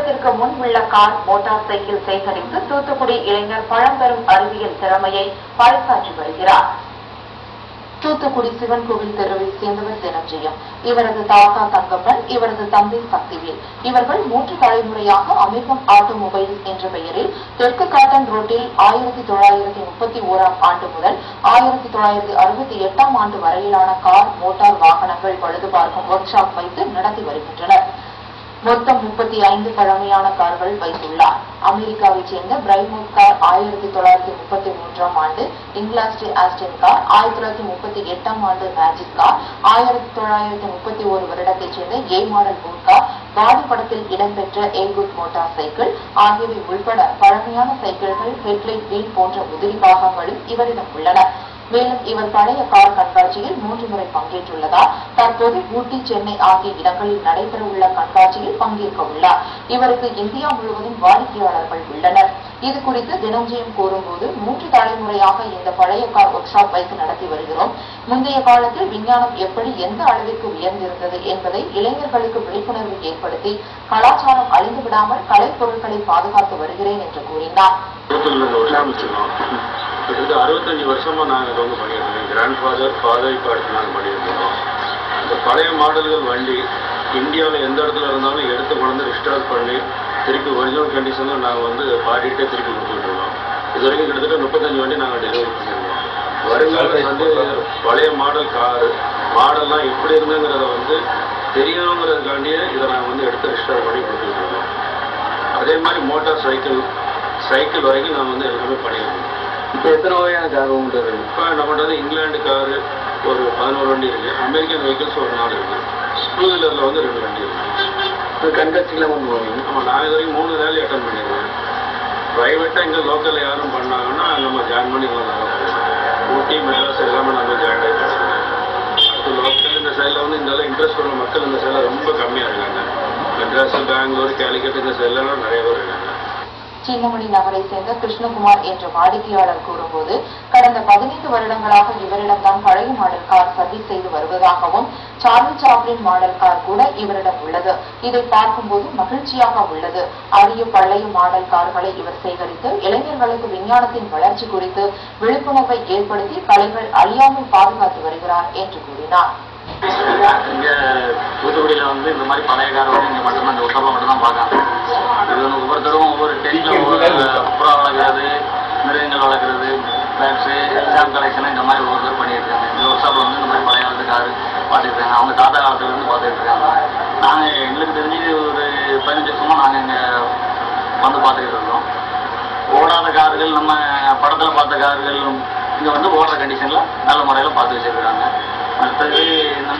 வருடத்திற்கு முன் உள்ள கார் மோட்டார் சைக்கிள் சேகரித்து தூத்துக்குடி இளைஞர் பழம்பெரும் அறிவியல் திறமையை பறைசாற்றி வருகிறார் தூத்துக்குடி சிவன் கோவில் தெருவை சேர்ந்தவர் தினஞ்செயம் இவரது தாத்தா தங்கப்பன் இவரது தம்பி சக்திவேல் இவர்கள் மூன்று தலைமுறையாக அமிர்தம் ஆட்டோமொபைல்ஸ் என்ற பெயரில் தெற்கு காட்டன் ரோட்டில் ஆயிரத்தி தொள்ளாயிரத்தி முப்பத்தி ஓராம் ஆண்டு முதல் ஆயிரத்தி தொள்ளாயிரத்தி அறுபத்தி எட்டாம் ஆண்டு வரையிலான கார் மோட்டார் வாகனங்கள் பழுது பார்க்கும் ஒர்க் ஷாப் வைத்து நடத்தி வருகின்றனர் மொத்தம் முப்பத்தி ஐந்து பழமையான கார்கள் வைத்துள்ளார் அமெரிக்காவைச் சேர்ந்த பிரைமோட் கார் ஆயிரத்தி தொள்ளாயிரத்தி முப்பத்தி மூன்றாம் ஆண்டு இங்கிலாஸ்டி ஆஸ்டின் கார் ஆயிரத்தி தொள்ளாயிரத்தி முப்பத்தி எட்டாம் ஆண்டு மேஜிக் கார் ஆயிரத்தி தொள்ளாயிரத்தி முப்பத்தி ஒரு வருடத்தைச் சேர்ந்த A model boot car body படத்தில் இடம்பெற்ற ஏ குட் மோட்டார் சைக்கிள் ஆகியவை உள்பட பழமையான சைக்கிள்கள் ஹெட்லைட் வீல் போன்ற உதிரி பாகங்களும் இவரிடம் உள்ளன மேலும் இவர் பழைய கார் கண்காட்சியில் மூன்று முறை பங்கேற்றுள்ளதால் தற்போது ஊட்டி சென்னை ஆகிய இடங்களில் நடைபெறவுள்ள கண்காட்சியில் பங்கேற்க உள்ளார் இவருக்கு இந்தியா முழுவதும் வாடிக்கையாளர்கள் உள்ளனர் இது குறித்து தினஞ்சயம் கூறும்போது மூன்று தலைமுறையாக இந்த பழைய கார் ஒர்க் ஷாப் வைத்து நடத்தி வருகிறோம் முந்தைய காலத்தில் விஞ்ஞானம் எப்படி எந்த அளவிற்கு உயர்ந்திருந்தது என்பதை இளைஞர்களுக்கு விழிப்புணர்வு ஏற்படுத்தி கலாச்சாரம் அழிந்து விடாமல் கலைப் பொருட்களை பாதுகாத்து வருகிறேன் என்று கூறினார் தூத்துக்குடியில் ஒரு ஷாப் வச்சுருக்கோம் கிட்டத்தட்ட அறுபத்தஞ்சு வருஷமா நாங்கள் இதை வந்து பண்ணிட்டு இருக்கோம் கிராண்ட் ஃபாதர் ஃபாதர் இப்போ அடுத்து நாங்கள் பண்ணிட்டு இருக்கோம் இந்த பழைய மாடல்கள் வண்டி இந்தியாவில் எந்த இடத்துல இருந்தாலும் எடுத்து கொண்டு வந்து ரிஸ்டார் பண்ணி திருப்பி ஒரிஜினல் கண்டிஷனில் நாங்கள் வந்து பாடிட்டே திருப்பி கொடுத்துட்டு இருக்கோம் இது வரைக்கும் கிட்டத்தட்ட முப்பத்தஞ்சு வண்டி நாங்கள் டெலிவரி பண்ணியிருக்கோம் வருங்காலத்தில் வந்து பழைய மாடல் காரு மாடல்லாம் எப்படி இருந்துங்கிறத வந்து தெரியணுங்கிறதுக்காண்டியே இதை நாங்கள் வந்து எடுத்து ரிஸ்டார் பண்ணி கொடுத்துட்டு இருக்கோம் அதே மாதிரி மோட்டார் சைக்கிள் சைக்கிள் வரைக்கும் நான் வந்து எல்லாமே பண்ணியிருக்கேன் இப்போ எத்தனை வகையான கார் உங்கள்கிட்ட இருக்கு இப்போ நம்மகிட்ட வந்து இங்கிலாந்து காரு ஒரு பதினோரு வண்டி இருக்கு அமெரிக்கன் வெஹிக்கிள்ஸ் ஒரு நாலு இருக்கு டூ வீலரில் வந்து ரெண்டு வண்டி இருக்கு இப்போ கண்காட்சிக்கெல்லாம் கொண்டு போவீங்க ஆமாம் நான் இது வரைக்கும் மூணு ரேலி அட்டன் பண்ணியிருக்கேன் ப்ரைவேட்டாக இங்கே லோக்கலில் யாரும் பண்ணாங்கன்னா நம்ம ஜாயின் பண்ணி வரலாம் ஊட்டி மெட்ராஸ் எல்லாமே நம்ம ஜாயின் ஆகி பண்ணுவோம் அடுத்து லோக்கல் இந்த சைடில் வந்து இந்த இன்ட்ரெஸ்ட் உள்ள மக்கள் இந்த சைடில் ரொம்ப கம்மியாக இருக்காங்க மெட்ராஸ் பெங்களூர் கேலிக்கட் இந்த சைட்லலாம் நிறைய பேர் இருக்காங்க சின்னமணி நகரை சேர்ந்த கிருஷ்ணகுமார் என்ற வாடிக்கையாளர் கூறும்போது கடந்த பதினைந்து வருடங்களாக இவரிடம்தான் பழைய மாடல் கார் சர்வீஸ் செய்து வருவதாகவும் சார்லி சாப்ளின் மாடல் கார் கூட இவரிடம் உள்ளது இதை பார்க்கும்போது மகிழ்ச்சியாக உள்ளது அரிய பழைய மாடல் கார்களை இவர் சேகரித்து இளைஞர்களுக்கு விஞ்ஞானத்தின் வளர்ச்சி குறித்து விழிப்புணர்வை ஏற்படுத்தி கலைகள் அழியாமல் பாதுகாத்து வருகிறார் என்று கூறினார் இங்கே தூத்துக்குடியில் வந்து இந்த மாதிரி பழைய கார் வந்து இங்கே மட்டும்தான் இந்த உத்தரவில் மட்டும்தான் பார்க்காங்க இது வந்து ஒவ்வொருத்தரும் ஒவ்வொரு டென்னில் ஒவ்வொரு புறா வளர்க்குறது மிருகங்கள் வளர்க்குறது பேக்ஸு எக்ஸாம் கலெக்ஷன் இந்த மாதிரி ஒவ்வொருத்தர் பண்ணிட்டு இருக்காங்க இந்த ஒர்க் ஷாப்பில் வந்து இந்த மாதிரி பழைய காலத்து கார் பார்த்துட்டு இருக்காங்க அவங்க தாத்தா காலத்துலேருந்து பார்த்துட்டு இருக்காங்க நாங்கள் எங்களுக்கு தெரிஞ்சு ஒரு பதினஞ்சு வருஷமாக நாங்கள் இங்கே வந்து பார்த்துக்கிட்டு இருக்கோம் ஓடாத கார்கள் நம்ம படத்தில் பார்த்த கார்கள் இங்கே வந்து ஓடுற கண்டிஷனில் நல்ல முறையில் பார்த்து வச்சிருக்காங்க மற்றது நம்ம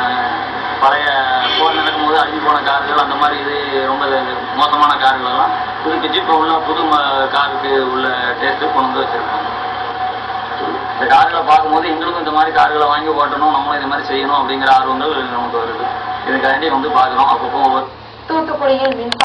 பழைய போர் நடக்கும்போது அழிஞ்சு போன கார்கள் அந்த மாதிரி இது ரொம்ப மோசமான கார்கள் எல்லாம் புதுப்பிச்சு இப்போ உள்ள புது ம- காருக்கு உள்ள டேஸ்ட்டு கொண்டு வந்து வச்சுருக்காங்க இந்த கார்களை பார்க்கும்போது எங்களுக்கும் இந்த மாதிரி கார்களை வாங்கி ஓட்டணும் நம்மளும் இந்த மாதிரி செய்யணும் அப்படிங்கிற ஆர்வங்கள் நமக்கு வருது இதுக்காண்டி வந்து பார்க்குறோம் அப்பப்போ ஒவ்வொரு தூத்துக்குடியில் மின்சார